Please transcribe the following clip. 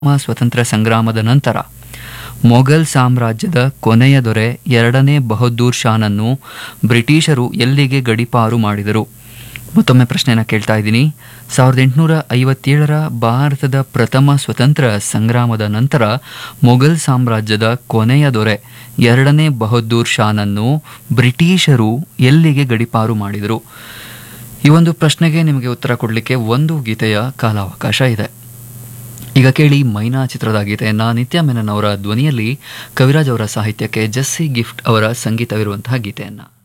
ಸ್ವಾತಂತ್ರ್ಯ ಸಂಗ್ರಾಮದ ನಂತರ ಮೊಘಲ್ ಸಾಮ್ರಾಜ್ಯದ ಕೊನೆಯ ದೊರೆ ಎರಡನೇ ಬಹದ್ದೂರ್ ಶಾನನ್ನು ಬ್ರಿಟಿಷರು ಎಲ್ಲಿಗೆ ಗಡೀಪಾರು ಮಾಡಿದರು ಮತ್ತೊಮ್ಮೆ ಪ್ರಶ್ನೆನ ಕೇಳ್ತಾ ಇದ್ದೀನಿ ಸಾವಿರದ ಎಂಟುನೂರ ಐವತ್ತೇಳರ ಭಾರತದ ಪ್ರಥಮ ಸ್ವತಂತ್ರ ಸಂಗ್ರಾಮದ ನಂತರ ಮೊಘಲ್ ಸಾಮ್ರಾಜ್ಯದ ಕೊನೆಯ ದೊರೆ ಎರಡನೇ ಬಹದ್ದೂರ್ ಶಾನನ್ನು ಬ್ರಿಟಿಷರು ಎಲ್ಲಿಗೆ ಗಡೀಪಾರು ಮಾಡಿದರು ಈ ಒಂದು ಪ್ರಶ್ನೆಗೆ ನಿಮಗೆ ಉತ್ತರ ಕೊಡಲಿಕ್ಕೆ ಒಂದು ಗೀತೆಯ ಕಾಲಾವಕಾಶ ಇದೆ ಈಗ ಕೇಳಿ ಮೈನಾ ಚಿತ್ರದ ಗೀತೆಯನ್ನ ನಿತ್ಯ ಮೆನನ್ ಅವರ ಧ್ವನಿಯಲ್ಲಿ ಕವಿರಾಜ್ ಅವರ ಸಾಹಿತ್ಯಕ್ಕೆ ಜಸ್ಸಿ ಗಿಫ್ಟ್ ಅವರ ಸಂಗೀತವಿರುವಂತಹ ಗೀತೆಯನ್ನ